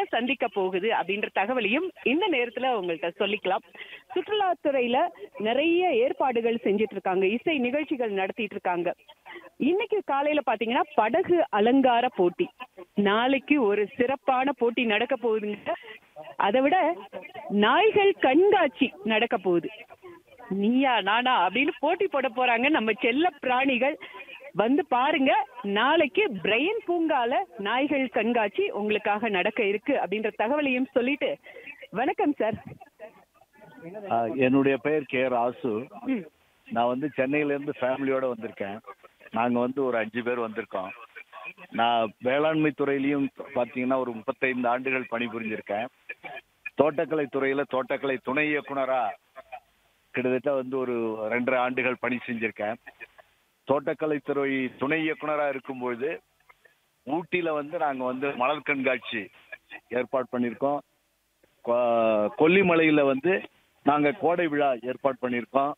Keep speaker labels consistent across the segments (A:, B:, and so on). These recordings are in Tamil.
A: சந்திக்க போகுது அப்படின்ற தகவலையும் இந்த நேரத்துல உங்கள்கிட்ட சொல்லிக்கலாம் சுற்றுலாத்துறையில நிறைய ஏற்பாடுகள் செஞ்சிட்டு இருக்காங்க இசை நிகழ்ச்சிகள் நடத்திட்டு இருக்காங்க இன்னைக்கு காலையில பாத்தீங்கன்னா படகு அலங்கார போட்டி நாளைக்கு ஒரு சிறப்பான போட்டி நடக்க போகுதுங்க அதை விட நாய்கள் கண்காட்சி நடக்க போகுது நீயா நானா அப்படின்னு போட்டி போட போறாங்க நம்ம செல்ல பிராணிகள் வந்து பாருங்க நாளைக்கு பிரெயின் பூங்கால நாய்கள் கண்காட்சி உங்களுக்காக நடக்க இருக்கு அப்படின்ற தகவலையும் சொல்லிட்டு வணக்கம் சார்
B: ஆ, என்னுடைய பெயர் கே ராசு
A: ம்.
B: நான் வந்து சென்னையில இருந்து ஃபேமிலியோட வந்திருக்கேன் நாங்க வந்து ஒரு அஞ்சு பேர் வந்திருக்கோம் நான் வேளாண்மை துறையிலையும் பார்த்தீங்கன்னா ஒரு முப்பத்தைந்து ஆண்டுகள் பணிபுரிஞ்சிருக்கேன் தோட்டக்கலை துறையில தோட்டக்கலை துணை இயக்குனரா கிட்டத்தட்ட வந்து ஒரு ரெண்டரை ஆண்டுகள் பணி செஞ்சிருக்கேன் தோட்டக்கலை துறை துணை இயக்குனரா இருக்கும்பொழுது ஊட்டியில வந்து நாங்க வந்து மலர் கண்காட்சி ஏற்பாடு பண்ணியிருக்கோம் கொ- கொல்லிமலையில வந்து நாங்க கோடை விழா ஏற்பாடு பண்ணியிருக்கோம்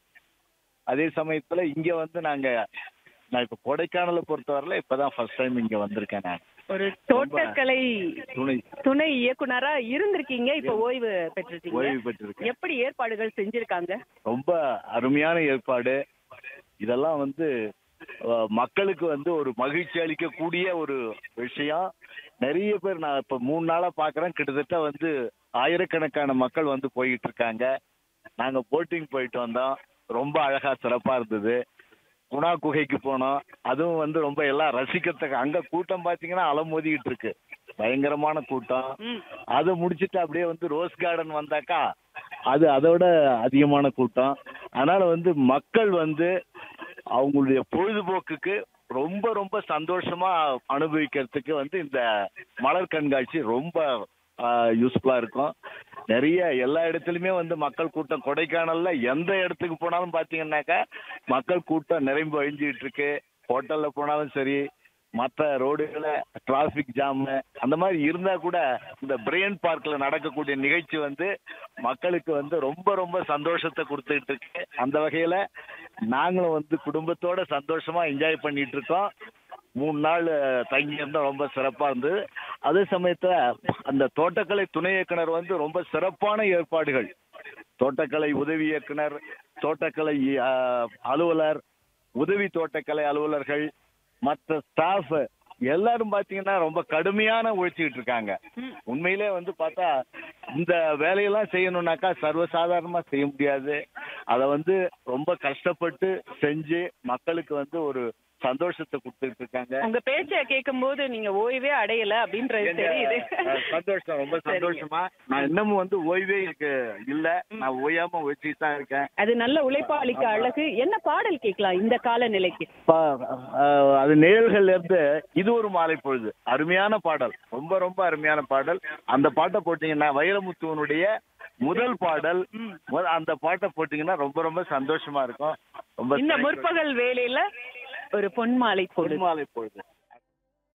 B: அதே சமயத்துல இங்க வந்து நாங்க நான் இப்ப கொடைக்கானலை பொறுத்தவரையில இப்பதான் ஃபர்ஸ்ட் டைம் இங்க வந்திருக்கேன் நான்
A: ஒரு தோட்டக்கலை
B: துணை
A: துணை இயக்குனரா இருந்திருக்கீங்க இப்ப ஓய்வு பெற்றிருக்கீங்க
B: ஓய்வு பெற்றிருக்கேன்
A: எப்படி ஏற்பாடுகள் செஞ்சிருக்காங்க
B: ரொம்ப அருமையான ஏற்பாடு இதெல்லாம் வந்து அஹ், மக்களுக்கு வந்து ஒரு மகிழ்ச்சி அளிக்கக்கூடிய ஒரு விஷயம் நிறைய பேர் நான் இப்ப மூணு நாளா பாக்குறேன் கிட்டத்தட்ட வந்து ஆயிரக்கணக்கான மக்கள் வந்து போயிட்டு இருக்காங்க நாங்க போட்டிங் போயிட்டு வந்தோம் ரொம்ப அழகா சிறப்பா இருந்தது குணா குகைக்கு போனோம் அதுவும் வந்து ரொம்ப எல்லாம் ரசிக்கத்தக்க அங்க கூட்டம் பாத்தீங்கன்னா அலமோதிக்கிட்டு இருக்கு பயங்கரமான கூட்டம்
A: ம்.
B: அதை முடிச்சிட்டு அப்படியே வந்து ரோஸ் கார்டன் வந்தாக்கா அது அதோட அதிகமான கூட்டம் அதனால வந்து மக்கள் வந்து அவங்களுடைய பொழுதுபோக்குக்கு ரொம்ப ரொம்ப சந்தோஷமா அனுபவிக்கிறதுக்கு வந்து இந்த மலர் கண்காட்சி ரொம்ப யூஸ்ஃபுல்லா இருக்கும் நிறைய எல்லா இடத்துலயுமே வந்து மக்கள் கூட்டம் கொடைக்கானல்ல எந்த இடத்துக்கு போனாலும் பாத்தீங்கன்னாக்கா மக்கள் கூட்டம் நிரம்பி வழிஞ்சிட்டு இருக்கு ஹோட்டல்ல போனாலும் சரி மற்ற ரோடுகள டிராஃபிக் ஜாம் அந்த மாதிரி இருந்தா கூட இந்த பிரெயின் பார்க்ல நடக்கக்கூடிய நிகழ்ச்சி வந்து மக்களுக்கு வந்து ரொம்ப ரொம்ப சந்தோஷத்தை கொடுத்துட்டு இருக்கு அந்த வகையில நாங்களும் வந்து குடும்பத்தோட சந்தோஷமா என்ஜாய் பண்ணிட்டு இருக்கோம் மூணு நாள் அஹ், தங்கி இருந்தா ரொம்ப சிறப்பா இருந்தது அதே சமயத்துல அந்த தோட்டக்கலை துணை இயக்குனர் வந்து ரொம்ப சிறப்பான ஏற்பாடுகள் தோட்டக்கலை உதவி இயக்குனர் தோட்டக்கலை அஹ், அலுவலர் உதவி தோட்டக்கலை அலுவலர்கள் மற்ற ஸ்டாஃப் எல்லாரும் பாத்தீங்கன்னா ரொம்ப கடுமையான உழைச்சிக்கிட்டு இருக்காங்க உண்மையிலே வந்து பார்த்தா இந்த வேலையெல்லாம் செய்யணும்னாக்கா சர்வசாதாரணமா செய்ய முடியாது அதை வந்து ரொம்ப கஷ்டப்பட்டு செஞ்சு மக்களுக்கு வந்து ஒரு சந்தோஷத்தை கொடுத்துட்டு இருக்காங்க
A: உங்க பேச்ச கேட்கும் போது நீங்க ஓய்வே அடையல அப்படின்றது தெரியுது
B: அஹ் சந்தோஷம் ரொம்ப
A: சரிங்க.
B: சந்தோஷமா நான் இன்னமும் வந்து ஓய்வே எனக்கு இல்ல நான் ஓயாம வச்சுட்டு தான் இருக்கேன்
A: அது நல்ல உழைப்பாளிக்கு அழகு என்ன பாடல் கேட்கலாம் இந்த கால நிலைக்கு
B: பா- அஹ் அது நிழல்கள்ல இருந்து இது ஒரு மாலை பொழுது அருமையான பாடல் ரொம்ப ரொம்ப அருமையான பாடல் அந்த பாட்டை போட்டீங்கன்னா வைரமுத்துவனுடைய முதல் பாடல் மொத- அந்த பாட்டை போட்டீங்கன்னா ரொம்ப ரொம்ப சந்தோஷமா இருக்கும் ரொம்ப
A: இந்த
B: thank you.
A: முற்பகல் வேலையில ஒரு பொன்மாலை பொழுது
B: மாலை பொழுது